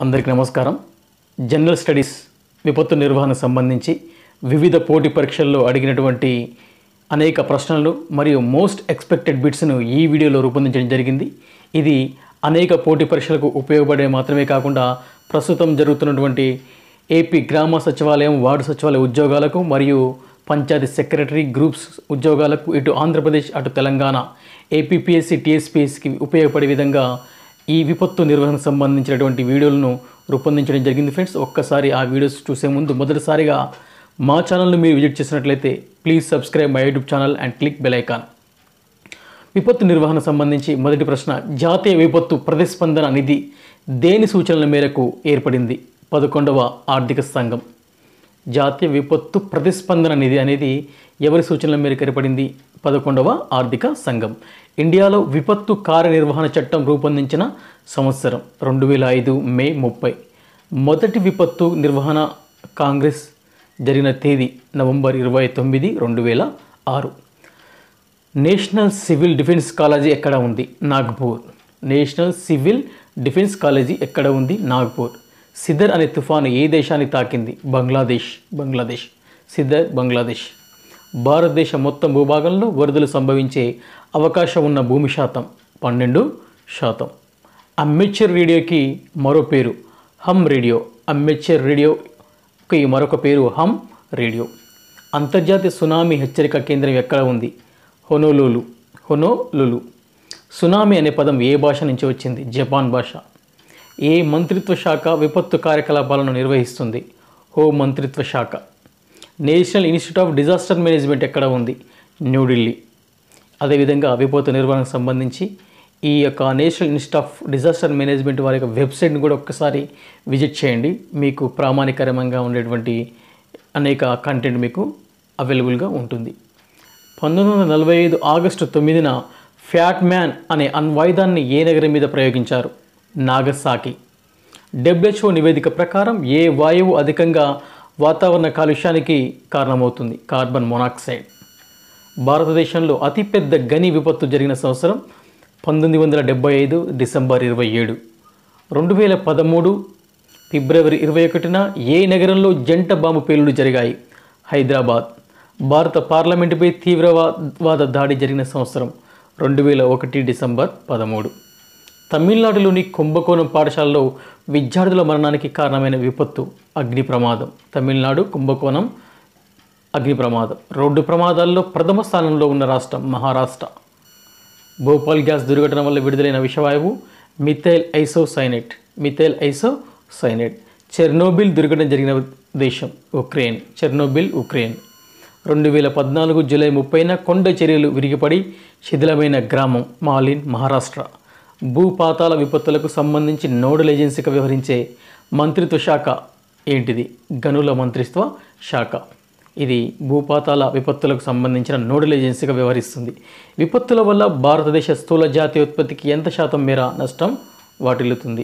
అందరికీ నమస్కారం general studies విపత్తు నిర్వహణ సంబంధించి వివిధ పోటీ పరీక్షల్లో అడిగినటువంటి అనేక ప్రశ్నలు మరియు మోస్ట్ ఎక్స్పెక్టెడ్ బిట్స్ను ఈ వీడియోలో రూపొందించడం జరిగింది ఇది అనేక పోటీ పరీక్షలకు ఉపయోగపడే మాత్రమే కాకుండా ప్రస్తుతం జరుగుతున్నటువంటి ఏపీ గ్రామ సచివాలయం వార్డు సచివాలయ ఉద్యోగాలకు మరియు పంచాయతీ సెక్రటరీ గ్రూప్స్ ఉద్యోగాలకు ఇటు ఆంధ్రప్రదేశ్ అటు తెలంగాణ ఏపీపీఎస్సీ టీఎస్పీఎస్కి ఉపయోగపడే విధంగా ఈ విపత్తు నిర్వహణకు సంబంధించినటువంటి వీడియోలను రూపొందించడం జరిగింది ఫ్రెండ్స్ ఒక్కసారి ఆ వీడియోస్ చూసే ముందు మొదటిసారిగా మా ఛానల్ను మీరు విజిట్ చేసినట్లయితే please subscribe my YouTube channel and click bell icon విపత్తు నిర్వహణ సంబంధించి మొదటి ప్రశ్న జాతీయ విపత్తు ప్రతిస్పందన నిధి దేని సూచనల మేరకు ఏర్పడింది పదకొండవ ఆర్థిక సంఘం జాతీయ విపత్తు ప్రతిస్పందన నిధి అనేది ఎవరి సూచనల మేరకు ఏర్పడింది పదకొండవ ఆర్థిక సంఘం ఇండియాలో విపత్తు కార్యనిర్వహణ చట్టం రూపొందించిన సంవత్సరం రెండు వేల ఐదు మే ముప్పై మొదటి విపత్తు నిర్వహణ కాంగ్రెస్ జరిగిన తేదీ నవంబర్ ఇరవై తొమ్మిది రెండు వేల ఆరు నేషనల్ సివిల్ డిఫెన్స్ కాలేజీ ఎక్కడ ఉంది Nagpur national civil defence college ఎక్కడ ఉంది నాగ్పూర్ సిదర్ అనే తుఫాను ఏ దేశాన్ని తాకింది బంగ్లాదేశ్ బంగ్లాదేశ్ సిదర్ బంగ్లాదేశ్ భారతదేశ మొత్తం భూభాగంలో వరదలు సంభవించే అవకాశం ఉన్న భూమి శాతం పన్నెండు శాతం అమ్మెచ్చర్ రేడియోకి మరో పేరు హమ్ రేడియో అమ్మెచ్చర్ రేడియోకి మరొక పేరు హమ్ రేడియో అంతర్జాతీయ సునామీ హెచ్చరిక కేంద్రం ఎక్కడ ఉంది హొనోలులు హొనోలులు సునామీ అనే పదం ఏ భాష నుంచి వచ్చింది జపాన్ భాష ఏ మంత్రిత్వ శాఖ విపత్తు కార్యకలాపాలను నిర్వహిస్తుంది హోం మంత్రిత్వ శాఖ national institute of disaster management ఎక్కడ ఉంది న్యూఢిల్లీ అదేవిధంగా విపత్తు నిర్వహణకు సంబంధించి ఈ యొక్క national institute of disaster management వారి యొక్క వెబ్సైట్ని కూడా ఒక్కసారి విజిట్ చేయండి మీకు ప్రామాణికరంగా ఉండేటువంటి అనేక కంటెంట్ మీకు అవైలబుల్గా ఉంటుంది పంతొమ్మిది వందల నలభై ఐదు ఆగస్టు తొమ్మిదిన ఫ్యాట్ మ్యాన్ అనే అణ్వాయుధాన్ని ఏ నగరం మీద ప్రయోగించారు నాగసాకి డబ్ల్యూహెచ్ఓ నివేదిక ప్రకారం ఏ వాయువు అధికంగా వాతావరణ కాలుష్యానికి కారణమవుతుంది కార్బన్ మొనాక్సైడ్ భారతదేశంలో అతిపెద్ద గని విపత్తు జరిగిన సంవత్సరం పంతొమ్మిది వందల డెబ్బై ఐదు డిసెంబర్ ఇరవై ఏడు రెండు వేల పదమూడు ఫిబ్రవరి ఇరవై ఒకటిన ఏ నగరంలో జంట బాంబు పేలుడు జరిగాయి హైదరాబాద్ భారత పార్లమెంటుపై తీవ్రవాద దాడి జరిగిన సంవత్సరం రెండు వేల ఒకటి డిసెంబర్ పదమూడు తమిళనాడులోని కుంభకోణం పాఠశాలలో విద్యార్థుల మరణానికి కారణమైన విపత్తు అగ్ని ప్రమాదం తమిళనాడు కుంభకోణం అగ్ని ప్రమాదం రోడ్డు ప్రమాదాల్లో ప్రథమ స్థానంలో ఉన్న రాష్ట్రం మహారాష్ట్ర భోపాల్ గ్యాస్ దుర్ఘటన వల్ల విడుదలైన విషవాయువు methyl isocyanate methyl isocyanate Chernobyl దుర్ఘటన జరిగిన దేశం ఉక్రెయిన్ చెర్నోబిల్ ఉక్రెయిన్ రెండు వేల పద్నాలుగు జూలై ముప్పైన కొండ చర్యలు విరిగిపడి శిథిలమైన గ్రామం మాలిన్ మహారాష్ట్ర భూపాతాల విపత్తులకు సంబంధించి నోడల్ ఏజెన్సీగా వ్యవహరించే మంత్రిత్వ శాఖ ఏంటిది గనుల మంత్రిత్వ శాఖ ఇది భూపాతాల విపత్తులకు సంబంధించిన నోడల్ ఏజెన్సీగా వ్యవహరిస్తుంది విపత్తుల వల్ల భారతదేశ స్థూల జాతీయ ఉత్పత్తికి ఎంత శాతం మేర నష్టం వాటిల్లుతుంది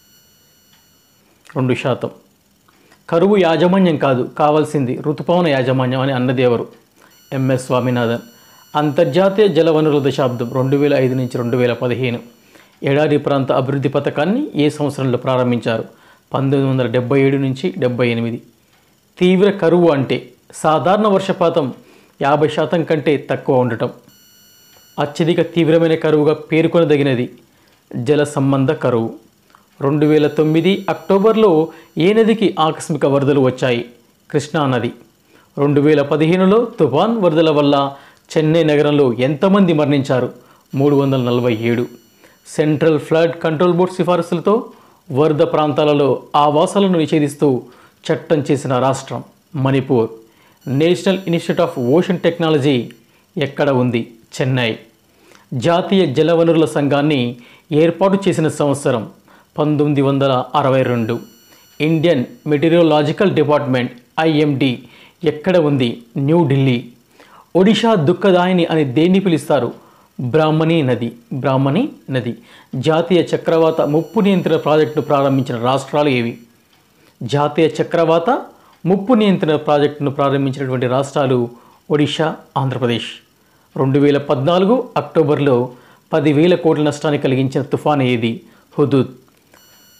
రెండు శాతం కరువు యాజమాన్యం కాదు కావాల్సింది ఋతుపవన యాజమాన్యం అని అన్నది ఎవరు ఎంఎస్ స్వామినాథన్ అంతర్జాతీయ జలవనరుల దశాబ్దం రెండు వేల ఐదు నుంచి రెండు వేల పదిహేను ఎడారి ప్రాంత అభివృద్ధి పథకాన్ని ఏ సంవత్సరంలో ప్రారంభించారు పంతొమ్మిది వందల డెబ్బై ఏడు నుంచి డెబ్బై ఎనిమిది తీవ్ర కరువు అంటే సాధారణ వర్షపాతం యాభై శాతం కంటే తక్కువ ఉండటం అత్యధిక తీవ్రమైన కరువుగా పేర్కొనదగినది జల సంబంధ కరువు రెండు వేల తొమ్మిది అక్టోబర్లో ఏ నదికి ఆకస్మిక వరదలు వచ్చాయి కృష్ణా నది రెండు వేల పదిహేనులో తుఫాన్ వరదల వల్ల చెన్నై నగరంలో ఎంతమంది మరణించారు మూడు వందల నలభై ఏడు సెంట్రల్ ఫ్లడ్ కంట్రోల్ బోర్డ్ సిఫారసులతో వరద ప్రాంతాలలో ఆవాసాలను నిషేధిస్తూ చట్టం చేసిన రాష్ట్రం Manipur national institute of ocean technology ఎక్కడ ఉంది చెన్నై జాతీయ జలవనరుల సంఘాన్ని ఏర్పాటు చేసిన సంవత్సరం పంతొమ్మిది వందల అరవై రెండు ఇండియన్ మెటీరియోలాజికల్ డిపార్ట్మెంట్ ఐఎండి ఎక్కడ ఉంది న్యూఢిల్లీ ఒడిషా దుఃఖదాయిని అని దేన్ని పిలుస్తారు బ్రాహ్మణి నది బ్రాహ్మణి నది జాతీయ చక్రవాత ముప్పు నియంత్రణ ప్రాజెక్టును ప్రారంభించిన రాష్ట్రాలు ఏవి జాతీయ చక్రవాత ముప్పు నియంత్రణ ప్రాజెక్టును ప్రారంభించినటువంటి రాష్ట్రాలు ఒడిషా ఆంధ్రప్రదేశ్ రెండు వేల పద్నాలుగు అక్టోబర్లో పదివేల కోట్ల నష్టాన్ని కలిగించిన తుఫాను ఏది హుదూద్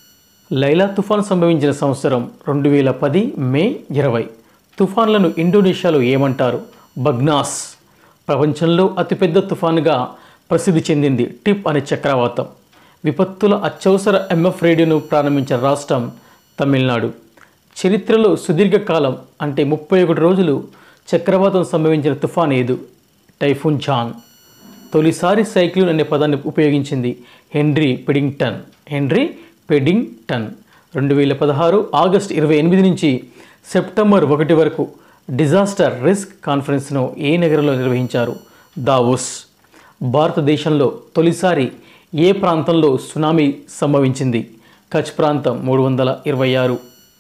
లైలా తుఫాన్ సంభవించిన సంవత్సరం రెండు వేల పది మే ఇరవై తుఫాన్లను ఇండోనేషియాలో ఏమంటారు బగ్నాస్ ప్రపంచంలో అతిపెద్ద తుఫానుగా ప్రసిద్ధి చెందింది టిప్ అనే చక్రవాతం విపత్తుల అత్యవసర ఎంఎఫ్ రేడియోను ప్రారంభించిన రాష్ట్రం తమిళనాడు చరిత్రలో సుదీర్ఘకాలం అంటే ముప్పై ఒకటి రోజులు చక్రవాతం సంభవించిన తుఫాన్ ఏదు టైఫూన్ జాన్ తొలిసారి సైక్లోన్ అనే పదాన్ని ఉపయోగించింది హెన్రీ పెడింగ్టన్ హెన్రీ పెడింగ్టన్ రెండు వేల పదహారు ఆగస్ట్ ఇరవై ఎనిమిది నుంచి సెప్టెంబర్ ఒకటి వరకు డిజాస్టర్ రిస్క్ కాన్ఫరెన్స్ను ఏ నగరంలో నిర్వహించారు దావోస్ భారతదేశంలో తొలిసారి ఏ ప్రాంతంలో సునామీ సంభవించింది కచ్ ప్రాంతం మూడు వందల ఇరవై ఆరు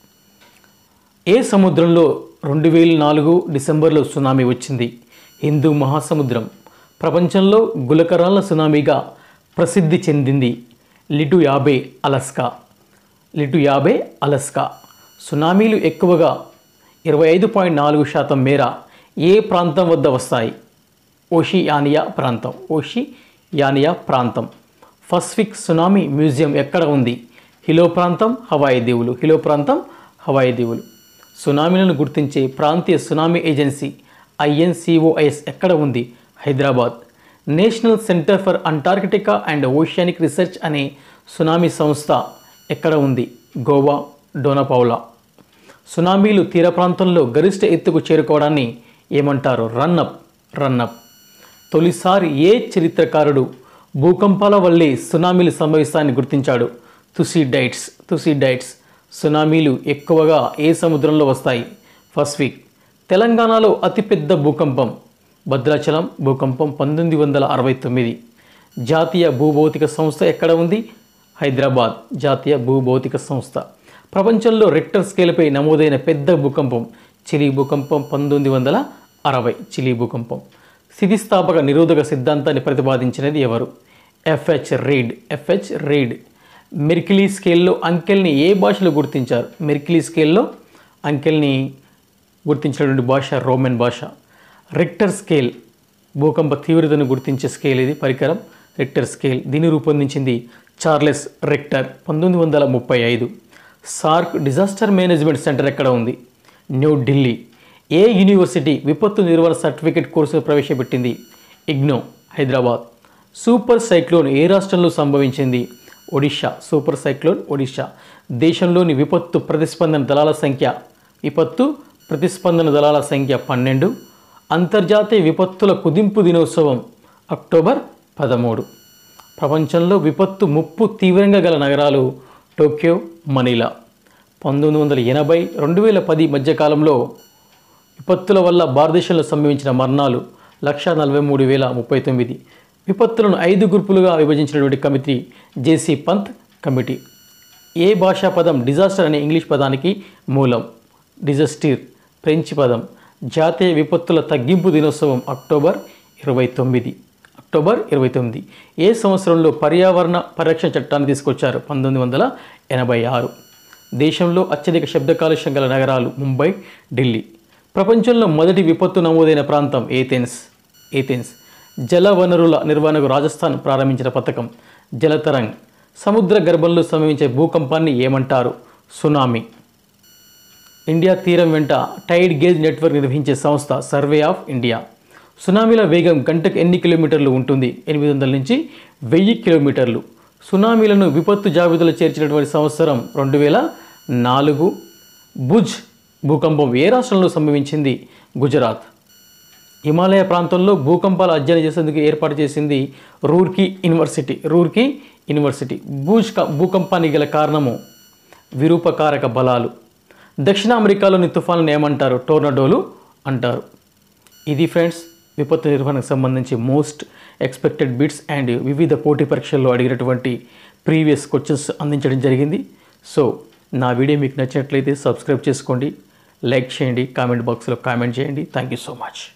ఏ సముద్రంలో రెండు వేల నాలుగు డిసెంబర్లో సునామీ వచ్చింది హిందూ మహాసముద్రం ప్రపంచంలో గులకరాల సునామీగా ప్రసిద్ధి చెందింది లిటు యాబే అలస్కా లిటు యాబే అలస్కా సునామీలు ఎక్కువగా ఇరవై ఐదు పాయింట్ నాలుగు శాతం మేర ఏ ప్రాంతం వద్ద వస్తాయి ఓషియానియా ప్రాంతం ఓషియానియా ప్రాంతం పసిఫిక్ సునామీ మ్యూజియం ఎక్కడ ఉంది హిలో ప్రాంతం హవాయి దీవులు హిలో ప్రాంతం హవాయి దీవులు సునామీలను గుర్తించే ప్రాంతీయ సునామీ ఏజెన్సీ ఐఎన్సిఓఎస్ ఎక్కడ ఉంది Hyderabad national centre for Antarctica and oceanic research అనే సునామీ సంస్థ ఎక్కడ ఉంది గోవా డోనాపౌలా సునామీలు తీర ప్రాంతంలో గరిష్ట ఎత్తుకు చేరుకోవడాన్ని ఏమంటారు రన్నప్ రన్నప్ తొలిసారి ఏ చరిత్రకారుడు భూకంపాల వల్లే సునామీలు సంభవిస్తాయని గుర్తించాడు తుసిడైట్స్ తుసిడైట్స్ సునామీలు ఎక్కువగా ఏ సముద్రంలో వస్తాయి పసిఫిక్ తెలంగాణలో అతిపెద్ద భూకంపం భద్రాచలం భూకంపం పంతొమ్మిది వందల అరవై తొమ్మిది జాతీయ భూభౌతిక సంస్థ ఎక్కడ ఉంది హైదరాబాద్ జాతీయ భూభౌతిక సంస్థ ప్రపంచంలో రెక్టర్ స్కేల్పై నమోదైన పెద్ద భూకంపం చిలీ భూకంపం పంతొమ్మిది వందల అరవై చిలీ భూకంపం స్థితిస్థాపక నిరోధక సిద్ధాంతాన్ని ప్రతిపాదించినది ఎవరు FH Reid FH Reid Mercalli స్కేల్లో అంకెల్ని ఏ భాషలో గుర్తించారు మెర్కిలీ స్కేల్లో అంకెల్ని గుర్తించినటువంటి భాష రోమన్ భాష రెక్టర్ స్కేల్ భూకంప తీవ్రతను గుర్తించే స్కేల్ ఇది పరికరం రెక్టర్ స్కేల్ దీన్ని రూపొందించింది చార్లెస్ రెక్టర్ పంతొమ్మిది వందల ముప్పై ఐదు సార్క్ డిజాస్టర్ మేనేజ్మెంట్ సెంటర్ ఎక్కడ ఉంది న్యూ ఢిల్లీ ఏ యూనివర్సిటీ విపత్తు నిర్వహణ సర్టిఫికేట్ కోర్సును ప్రవేశపెట్టింది ఇగ్నో హైదరాబాద్ సూపర్ సైక్లోన్ ఏ రాష్ట్రంలో సంభవించింది ఒడిషా సూపర్ సైక్లోన్ ఒడిషా దేశంలోని విపత్తు ప్రతిస్పందన దళాల సంఖ్య విపత్తు ప్రతిస్పందన దళాల సంఖ్య పన్నెండు అంతర్జాతీయ విపత్తుల కుదింపు దినోత్సవం అక్టోబర్ పదమూడు ప్రపంచంలో విపత్తు ముప్పు తీవ్రంగా గల నగరాలు టోక్యో మనీలా పంతొమ్మిది వందల ఎనభై రెండు వేల పది మధ్యకాలంలో విపత్తుల వల్ల భారతదేశంలో సంభవించిన మరణాలు లక్ష నలభై మూడు వేల ముప్పై తొమ్మిది విపత్తులను ఐదు గ్రూపులుగా విభజించినటువంటి కమిటీ జేసీ పంత్ కమిటీ ఏ భాషా పదం డిజాస్టర్ అనే ఇంగ్లీష్ పదానికి మూలం డిజస్టిర్ ఫ్రెంచ్ పదం జాతీయ విపత్తుల తగ్గింపు దినోత్సవం అక్టోబర్ ఇరవై తొమ్మిది అక్టోబర్ ఇరవై తొమ్మిది ఏ సంవత్సరంలో పర్యావరణ పరిరక్షణ చట్టాన్ని తీసుకొచ్చారు పంతొమ్మిది వందల ఎనభై ఆరు దేశంలో అత్యధిక శబ్ద కాలుష్యం గల నగరాలు ముంబై ఢిల్లీ ప్రపంచంలో మొదటి విపత్తు నమోదైన ప్రాంతం ఏథెన్స్ ఏథెన్స్ జల వనరుల నిర్వహణకు రాజస్థాన్ ప్రారంభించిన పథకం జలతరంగ్ సముద్ర గర్భంలో సంభవించే భూకంపాన్ని ఏమంటారు సునామీ ఇండియా తీరం వెంట టైడ్ గేజ్ నెట్వర్క్ నిర్వహించే సంస్థ సర్వే ఆఫ్ ఇండియా సునామీల వేగం గంటకు ఎన్ని కిలోమీటర్లు ఉంటుంది ఎనిమిది వందల నుంచి వెయ్యి కిలోమీటర్లు సునామీలను విపత్తు జాబితాలో చేర్చినటువంటి సంవత్సరం రెండు వేల నాలుగు భుజ్ భూకంపం ఏ రాష్ట్రంలో సంభవించింది గుజరాత్ హిమాలయ ప్రాంతంలో భూకంపాలు అధ్యయనం చేసేందుకు ఏర్పాటు చేసింది రూర్కీ యూనివర్సిటీ రూర్కీ యూనివర్సిటీ భూజ్ భూకంపానికి గల కారణము విరూపకారక బలాలు దక్షిణ అమెరికాలోని తుఫాన్లను ఏమంటారు టోర్నడోలు అంటారు ఇది ఫ్రెండ్స్ విపత్తు నిర్వహణకు సంబంధించి మోస్ట్ ఎక్స్పెక్టెడ్ బిట్స్ అండ్ వివిధ పోటీ పరీక్షల్లో అడిగినటువంటి ప్రీవియస్ క్వశ్చన్స్ అందించడం జరిగింది సో నా వీడియో మీకు నచ్చినట్లయితే సబ్స్క్రైబ్ చేసుకోండి లైక్ చేయండి కామెంట్ బాక్స్లో కామెంట్ చేయండి థ్యాంక్ యూ సో మచ్